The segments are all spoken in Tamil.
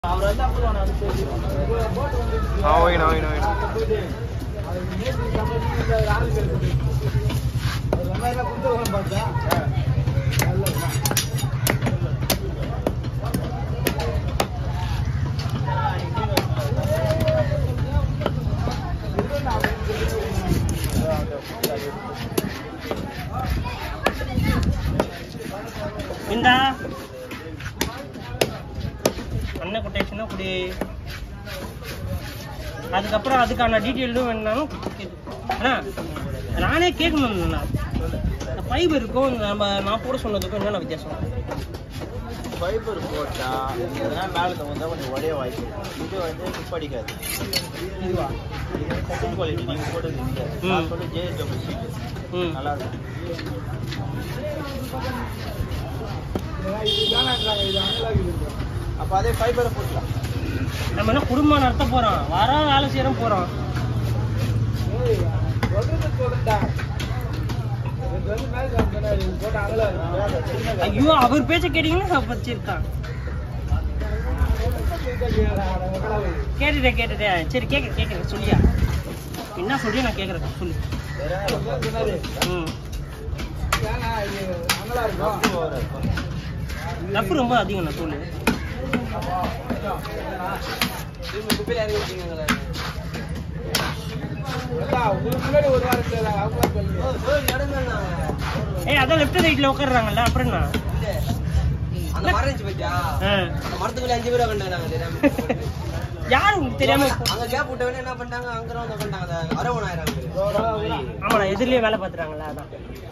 அவர் வந்து அப்புறம் நான் பேசி ஆ ஓகேண்ணா ஓகேண்ணா ஓகேண்ணா போயிட்டு அவர் நேற்று சம்பளம் இந்த ஆள் பேர் அவர் வெங்காயம் கொடுத்து வரும் பார்த்தா நல்ல இந்தா அண்ணன் கொட்டேஷனா குடி அதுக்கப்புறம் அதுக்கான டீட்டெயிலும் வேணாலும் கேளு. அண்ணா நானே கேட்கணும் அண்ணா இந்த பைப் இருக்கும் இந்த நம்ம நான் போட சொன்னதுக்கும் என்னென்ன வித்தியாசம் ஃபைபர் போட்டா எதனா மேலே தகுந்தா கொஞ்சம் உடைய வாய்ப்பு இருக்கு. இது வந்து நிப்படிக்காது இதுவா இது செகண்ட் குவாலிட்டி நீங்க போட்டது இல்லை நான் சொல்லி ஜேஎஸ்டபிள் ஷீட் ம் நல்லா இருக்கும் அப்போ அதே ஃபைபரை போட்டுலாம் நம்ம என்ன குடும்பம் நடத்த போறோம் வர வேலை செய்யறோம் போறோம் ஐயோ அவர் பேச்ச கேட்டீங்கன்னா வச்சிருக்கான் கேட்டுட்டேன் கேட்டுட்டேன் சரி கேட்க கேட்குறேன் சொல்லியா என்ன சொல்லி நான் கேட்குறேன் சொல்லு ம் ரஃப் ரொம்ப அதிகம் நான் சொல்லு ஏய் அதான் லெஃப்ட் ரைட்ல உட்கார்றாங்கல்ல அப்புறம் என்ன அந்த மரம் இருந்துச்சு பாத்தியா? ஆ. அந்த மரத்துக்குள்ள அஞ்சு பேர் உட்காந்தாங்க நாங்க தெரியாம. யாரு உங்களுக்கு தெரியாம அங்க கேப் விட்டவனே என்ன பண்ணிட்டாங்க அங்க வந்து உட்காந்தாங்க அந்த அரவண ஆயிரம் ஆமாடா எதிரிலேயே வேலை பார்த்துறாங்கல்ல அதான்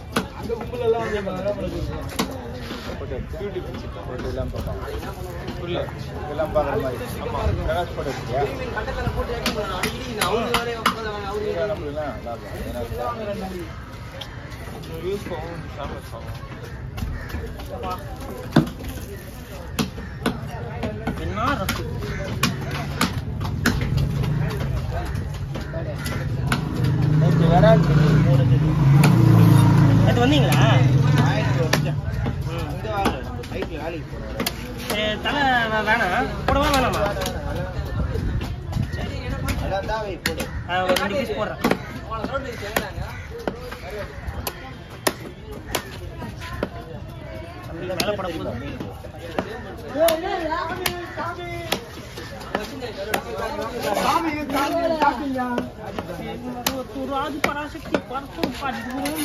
எல்லாம் பார்ப்பாங்க புரியல இதெல்லாம் பார்க்குற மாதிரி ஆமாம் பிரகாஷ் போட்டு வச்சியா கட்டத்துல போட்டு ஏற்றி போனாங்க. அடிக்கடி நான் அவரு வேலையை உட்காந்து அவரு வேலையை நம்மளுக்குலாம் லாபம் ஏன்னா யூஸ் போகும் ஃபேமஸ் ஆகும் என்ன ரஃப் நேற்று விரால் மீட்டிங் முடிஞ்சது அது வந்தீங்களா ஆயிரத்தி வருஷம் ம். அங்கே வாங்க நம்ம பைக்கில் வேலைக்கு போகிறோம் சரி, தலை வே- வேணாம் போடவா வேணாமா அதான் தான் வை போடு ஆ, ஒரு ரெண்டு பீஸ் போடுறேன் அவனை ரோட்ல சேர்ந்தாங்க தம்பி வேலை போட போகுது தூராது பராசக்தி பரத்தும் பாடுவோம்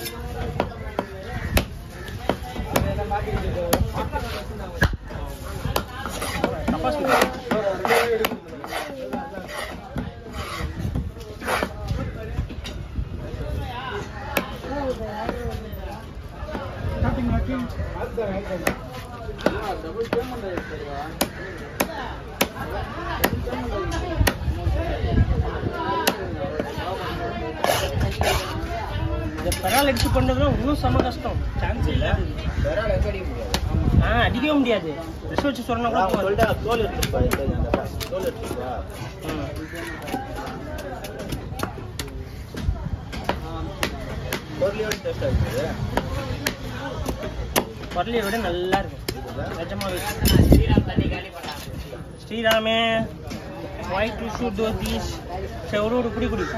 தப்பா சொல்றேன். இந்த பெறால் எடுத்து பண்றதுலாம் இன்னும் செம கஷ்டம் சான்ஸ் இல்ல விரால் எங்கே அடிக்க முடியாது ஆ அடிக்கவே முடியாது ட்ரெஸ் வச்சு சொன்னா கூட அவங்க போகாது. சொல்லிட்டாங்க தோல் எடுத்துப்பா இந்த அந்த தோல் எடுத்துப்பா ம். பொருளையோட டேஸ்ட் ஆகுது பரளியை விட நல்லா இருக்கும் நிஜமாவே ஸ்ரீராமே ஒயிட் டு ஷூட் டோ தீஸ் சரி ஒரு ஒரு குடி குடி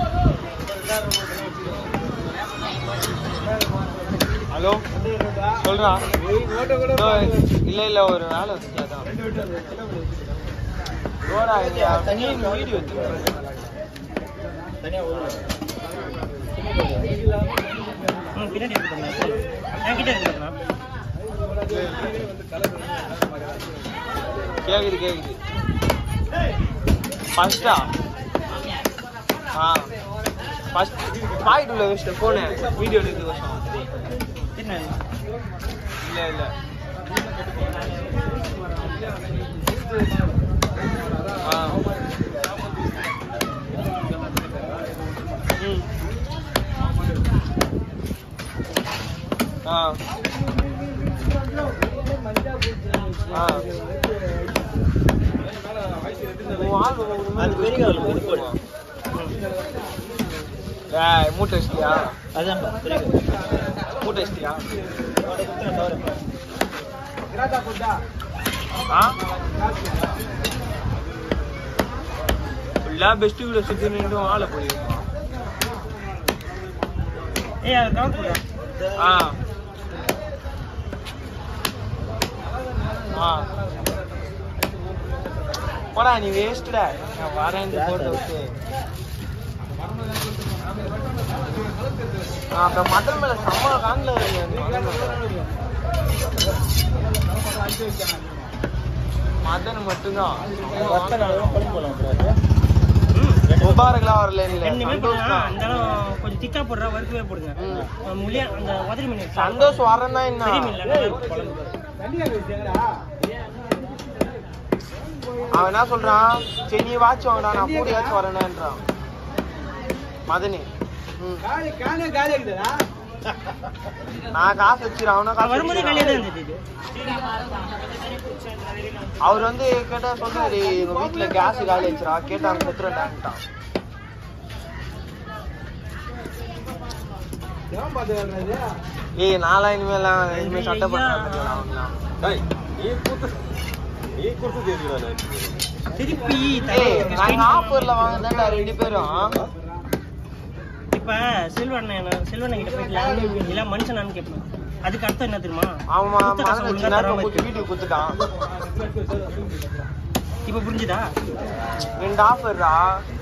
ஹலோ சொல்றா இதோ, இல்ல இல்ல ஒரு வேலை வந்துச்சு அதான் ரோடா இங்க மீன் வீடியோ தனியாக ஒரு ம் பின்னாடி எடுத்துக்கோங்க என்கிட்ட எடுத்துக்கலாம் கேக்குது கேக்குது ஃபர்ஸ்டா ஆ ஃபர்ஸ்ட் பாக்கெட் உள்ள வச்சுட்ட போனு வீடியோ எடுக்கிறது வருஷம் பின்னாடி இல்ல இல்ல ஆ ம் ஆ ஆ உன் ஆள் ஒரு மாதிரி அது பெரிய ஆளு, இது போடு. ஏய், மூட்டை வச்சிட்டியா அதான் பெரிய மூட்டை வச்சிட்டியா தவிர ஆ ஃபுல்லா பெஸ்ட் வீடியோ சுத்தி நின்று ஆளை போயிருக்கோம் ஏய் அது கவர் போடுறா ஆ ஆ போடா நீ வேஸ்ட்டா நான் வரேன் இந்த போட்டோவுக்கு அப்புறம் மட்டன் மேல செம்ம காண்டில் மட்டன் மட்டும்தான் முபாரக்லாம் வரல இல்ல ரெண்டுமே சந்தோஷ் போடுங்க தான். அந்த அளவு கொஞ்சம் திக்கா போடுறா வறுக்கவே போடுங்க ம். அஹ் முழியா அந்த உதறி மீன் இருக்கு. சந்தோஷ் வரேன்னா என்ன பெரிய மீன் இல்ல, நல்லா இருக்கும் குழம்பு. தண்ணியா வச்சுங்களா அவன் என்ன சொல்றான் சரி நீ வாட்ச் வாங்கடா நான் கூடயாச்சும் வரேனேன்றான் மதனி ம். காலி காணே காலி இருக்குதா நான் காசு வச்சிருக்கேன் அவனும் நான் காசு வரும்போது காலியாக தான் வச்சிருக்கான். இருந்தது இது அவர் வந்து கேட்டா சொன்னாரு எங்க வீட்டுல கேஸ் காலி ஆச்சுரா கேட்டா அங்க குத்துறேன்டான்ட்டான் ஏன் பார்த்து வர்றது ஏய் நான்லாம் இனிமேலாம் இனிமேல் சட்டை பண்ணுறேன் அவங்களாம் திருப்பி ஏய் தலை- நாங்க ஆஃபர்ல வாங்கினேன்டா ரெண்டு பேரும் இப்ப செல்வண்ணன் செல்வண்ணன் கிட்ட போயிட்டு லேண்ட் இல்ல மனுஷனான்னு கேட்பேன் அதுக்கு அர்த்தம் என்ன தெரியுமா ஆமா குத்த காசை மதன் வச்சு ஒழுங்கா நேரம் தராம போட்டு இருக்கு. வீட்டுக்கு குத்துட்டான் இப்ப புரிஞ்சுதா ரெண்டு ஆஃபர்ரா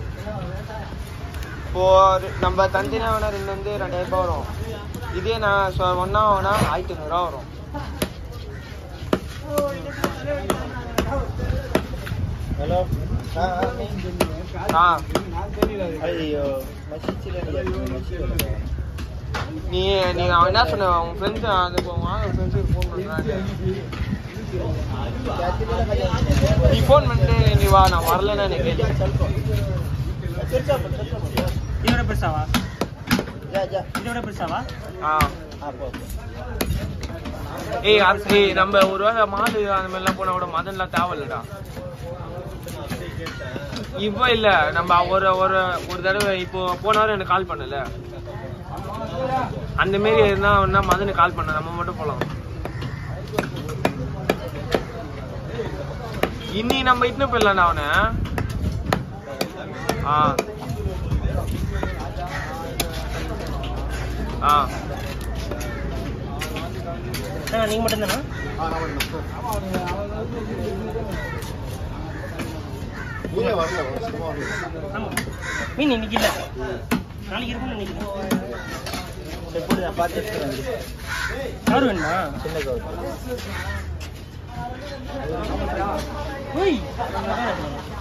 இப்போ ரெ- நம்ம தந்தினா வேணா ரெண்டு வந்து ரெண்டாயிரம் ரூபாய் வரும் இதே நான் சொ- ஒண்ணா வேணா ஆயிரத்தி ஐநூறுரூவா வரும் ஹலோ ஆ நான் தெரியல ஐயோ மசிச்சில நீ நீ அவன் என்ன சொன்ன உன் ஃப்ரெண்ட்ஸ் அந்த வாங்க ஃப்ரெண்ட்ஸுக்கு ஃபோன் பண்ணுறாங்க நீ ஃபோன் பண்ணிட்டு நீ வா நான் வரலன்னா நீ கேளு இதோட பெருசாவா ஜா ஜா இதோட பெருசாவா ஆ அப்போ ஏய் அது ஏய், நம்ம ஒரு வேளை மாடு அந்த மாதிரிலாம் போனா கூட மதன்லாம் தேவையில்லடா இப்போ இல்ல நம்ம ஒரு ஒரு ஒரு தடவை இப்போ போன வாரம் எனக்கு கால் பண்ணல அந்த மாரி இருந்தா வேணா மதனுக்கு கால் பண்ண நம்ம மட்டும் போலாம் இன்னி நம்ம இட்டுன்னு போயிடலாம்டா அவனை ஆ ஆ ஆ, நீங்க மட்டும் தானா நீங்க வரல சும்மா வரல ஆமா மீன் இன்னைக்கு இல்ல நாளைக்கு இருக்கும்னு நினைக்கிறேன் சரி போடு நான் பார்த்து எடுத்துக்கிறேன் கவர் வேணுமா சின்ன கவர் ஓய்